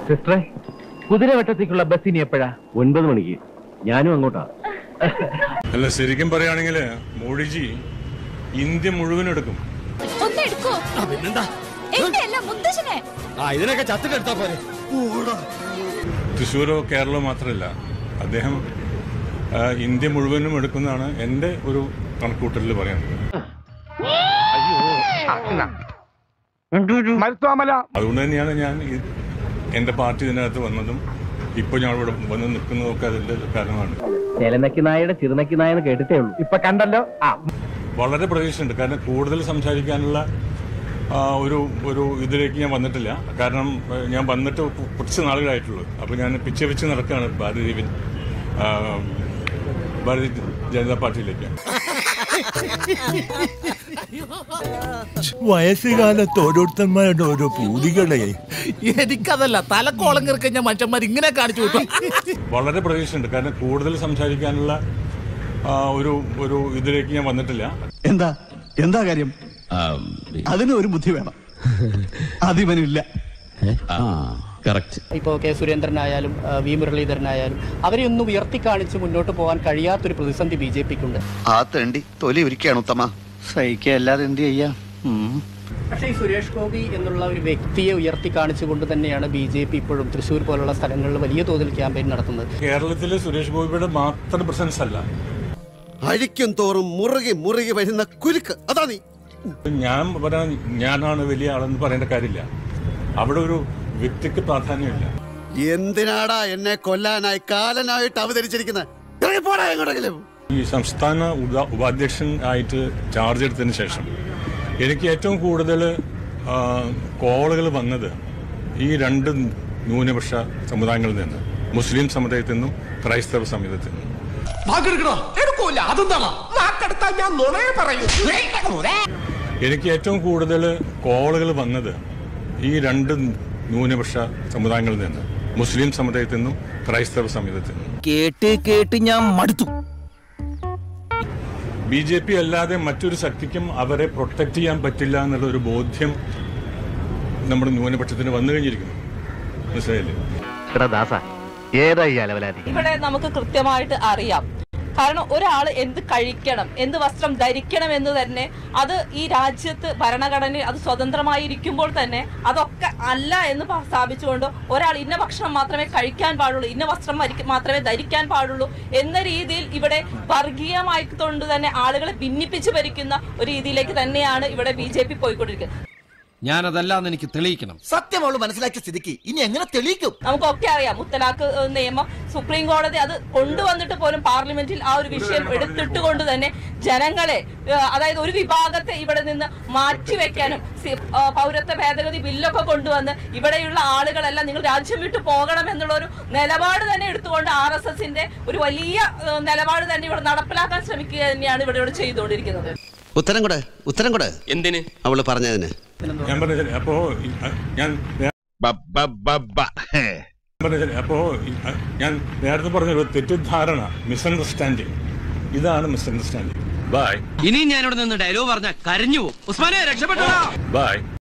സിസ്റ്ററെ കുതിരവട്ടത്തേക്കുള്ള ബസ് ഇനി എപ്പോഴാ ഒൻപത് മണിക്ക് ഞാനും അങ്ങോട്ടാ അല്ല ശരിക്കും പറയുകയാണെങ്കിൽ മോഡിജി ഇന്ത്യ മുഴുവൻ എടുക്കും ഒന്ന് എടുക്കൂ എന്റെ അല്ല മുത്തശ്ശനെ ഇതിനൊക്കെ ചത്തിട്ടെടുത്താ പോരെ തൃശ്ശൂരോ കേരളമോ മാത്രമല്ല അദ്ദേഹം ആ, ഇന്ത്യ മുഴുവനും എടുക്കുന്നതാണ് എൻ്റെ ഒരു കണക്കൂട്ടലിൽ പറയുന്നത് അതുകൊണ്ട് തന്നെയാണ് ഞാൻ ഈ- എൻ്റെ പാർട്ടി ഇതിനകത്ത് വന്നതും ഇപ്പോൾ ഞാൻ ഇവിടെ വന്ന് നിൽക്കുന്നതും ഒക്കെ അതിൻ്റെ കാരണമാണ് ചേലനക്കി നായയുടെ ചിറുനക്കി നായെന്ന് കേട്ടിട്ടേ ഉള്ളൂ ഇപ്പൊ കണ്ടല്ലോ ആ വളരെ പ്രതീക്ഷയുണ്ട് കാരണം കൂടുതൽ സംസാരിക്കാനുള്ള ആ, ഒരു ഒരു ഇതിലേക്ക് ഞാൻ വന്നിട്ടില്ല കാരണം ഏ, ഞാൻ വന്നിട്ട് കു- കുറച്ച് നാളുകളായിട്ടുള്ളൂ അപ്പോൾ ഞാൻ പിച്ച വെച്ച് നടക്കുകയാണ് ഭാരതീയ ആ, ഭാരതീയ ജനതാ പാർട്ടിയിലേക്ക് വയസ്സുകാലത്ത് ഓരോരുത്തന്മാരുടെ ഓരോ പൂതികളെ എനിക്കതല്ല തലക്കോളം കിറക്കഞ്ഞ മനുഷ്യന്മാർ ഇങ്ങനെ കാണിച്ചു വിട്ടു വളരെ പ്രതീക്ഷയുണ്ട് കാരണം കൂടുതൽ സംസാരിക്കാനുള്ള ആ, ഒരു ഒരു ഇതിലേക്ക് ഞാൻ വന്നിട്ടില്ല എന്താ എന്താ കാര്യം അതിന് ഒരു ബുദ്ധി വേണം അതിവനില്ല ഇപ്പോൾ കെ സുരേന്ദ്രനായാലും ആ, വി മുരളീധരനായാലും അവരെ ഒന്നും ഉയർത്തി കാണിച്ച് മുന്നോട്ട് പോകാൻ കഴിയാത്തൊരു പ്രതിസന്ധി ബി ജെ പിക്കുണ്ട് ആ തേണ്ടി തൊലി ഒരുക്കുകയാണ് ഉത്തമ സഹിക്കല്ലാതെ എന്ത് ചെയ്യാ പക്ഷേ ഈ സുരേഷ് ഗോപി എന്നുള്ള ഒരു വ്യക്തിയെ ഉയർത്തി കാണിച്ചുകൊണ്ട് തന്നെയാണ് ബി ജെ പി ഇപ്പോഴും തൃശ്ശൂർ പോലുള്ള സ്ഥലങ്ങളിൽ വലിയ തോതിൽ ക്യാമ്പയിൻ നടത്തുന്നത് കേരളത്തിൽ സുരേഷ് ഗോപിയുടെ മാത്രം പ്രസൻസ് അല്ല അഴിക്കും തോറും മുറുകി മുറുകി വരുന്ന കുരുക്ക് അതാ നീ ഞാൻ പറയാൻ ഞാനാണ് വലിയ ആളെന്ന് പറയേണ്ട കാര്യമില്ല അവിടെ ഒരു വ്യക്തിക്ക് പ്രാധാന്യമില്ല എന്തിനാടാ എന്നെ കൊല്ലാനായി കാലനായിട്ട് അവതരിച്ചിരിക്കുന്നത് ഇറങ്ങിപ്പോടാ എങ്ങോട്ടെങ്കിലും ഈ സംസ്ഥാന ഉപ- ഉപാധ്യക്ഷൻ ആയിട്ട് ചാർജ് എടുത്തതിന് ശേഷം എനിക്ക് ഏറ്റവും കൂടുതൽ കോളുകൾ വന്നത് ഈ രണ്ട് ന്യൂനപക്ഷ സമുദായങ്ങളിൽ നിന്ന് മുസ്ലിം സമുദായത്തിൽ നിന്നും ക്രൈസ്തവ സമുദായത്തിൽ നിന്നും എടുക്കൂല അതെന്താണോ നാക്കെടുത്താൽ ഞാൻ നുണയെ പറയൂ എനിക്ക് ഏറ്റവും കൂടുതൽ കോളുകൾ വന്നത് ഈ രണ്ട് ന്യൂനപക്ഷ സമുദായങ്ങളിൽ നിന്ന് മുസ്ലിം സമുദായത്തിൽ നിന്നും ക്രൈസ്തവ സമുദായത്തിൽ നിന്നും കേട്ട് കേട്ട് ഞാൻ മടുത്തു ബി ജെ പി അല്ലാതെ മറ്റൊരു ശക്തിക്കും അവരെ പ്രൊട്ടക്ട് ചെയ്യാൻ പറ്റില്ല എന്നുള്ള ഒരു ബോധ്യം നമ്മുടെ ന്യൂനപക്ഷത്തിന് വന്നു കഴിഞ്ഞിരിക്കുന്നു മനസ്സിലായില്ലേ എടാ ദാസ ഏതാ ഈ അലവലാതി ഇവിടെ നമുക്ക് കൃത്യമായിട്ട് അറിയാം കാരണം ഒരാൾ എന്ത് കഴിക്കണം എന്ത് വസ്ത്രം ധരിക്കണം എന്ന് തന്നെ അത് ഈ രാജ്യത്ത് ഭരണഘടനയിൽ അത് സ്വതന്ത്രമായിരിക്കുമ്പോൾ തന്നെ അതൊക്കെ അല്ല എന്ന് പ- സ്ഥാപിച്ചുകൊണ്ട് ഒരാൾ ഇന്ന ഭക്ഷണം മാത്രമേ കഴിക്കാൻ പാടുള്ളൂ ഇന്ന വസ്ത്രം മരിക്ക- മാത്രമേ ധരിക്കാൻ പാടുള്ളൂ എന്ന രീതിയിൽ ഇവിടെ വർഗീയമായിക്കൊണ്ട് തന്നെ ആളുകളെ ഭിന്നിപ്പിച്ച് ഭരിക്കുന്ന ഒരു രീതിയിലേക്ക് തന്നെയാണ് ഇവിടെ ബി ജെ പി പോയിക്കൊണ്ടിരിക്കുന്നത് ഞാനതല്ലാന്ന് എനിക്ക് തെളിയിക്കണം സത്യം അവള് മനസ്സിലാക്കിയ സ്ഥിതിക്ക് ഇനി എങ്ങനെ തെളിയിക്കും നമുക്കൊക്കെ അറിയാം മുത്തലാഖ് ഏഹ്, നിയമം സുപ്രീം കോടതി അത് കൊണ്ടുവന്നിട്ട് പോലും പാർലമെന്റിൽ ആ ഒരു വിഷയം എടുത്തിട്ട് കൊണ്ട് തന്നെ ജനങ്ങളെ ഏഹ്, അതായത് ഒരു വിഭാഗത്തെ ഇവിടെ നിന്ന് മാറ്റിവെക്കാനും സി- ഏഹ്, പൗരത്വ ഭേദഗതി ബില്ലൊക്കെ കൊണ്ടുവന്ന് ഇവിടെയുള്ള ആളുകളെല്ലാം നിങ്ങൾ രാജ്യം വിട്ടു പോകണം എന്നുള്ള ഒരു നിലപാട് തന്നെ എടുത്തുകൊണ്ട് ആർ എസ് എസിന്റെ ഒരു വലിയ ഏഹ്, നിലപാട് തന്നെ ഇവിടെ നടപ്പിലാക്കാൻ ശ്രമിക്കുക തന്നെയാണ് ഇവിടെ ഇവിടെ ചെയ്തുകൊണ്ടിരിക്കുന്നത് ഉത്തരം കൂടെ ഉത്തരം കൂടെ എന്തിന് അവള് പറഞ്ഞതിന് ഞാൻ പറഞ്ഞ അപ്പോ ഈ- ഞാൻ നേ- പറഞ്ഞ അപ്പോ ഈ- ഞാൻ നേരത്തെ പറഞ്ഞൊരു തെറ്റിദ്ധാരണ മിസ്അണ്ടർസ്റ്റാൻഡിങ് ഇതാണ് മിസ്അണ്ടർസ്റ്റാൻഡിങ് ബൈ ഇനി ഞാൻ ഇവിടെ നിന്ന് ഡയലോഗ് പറഞ്ഞ കരഞ്ഞു പോകും ഉസ്മാനെ രക്ഷപ്പെട്ടോ ബൈ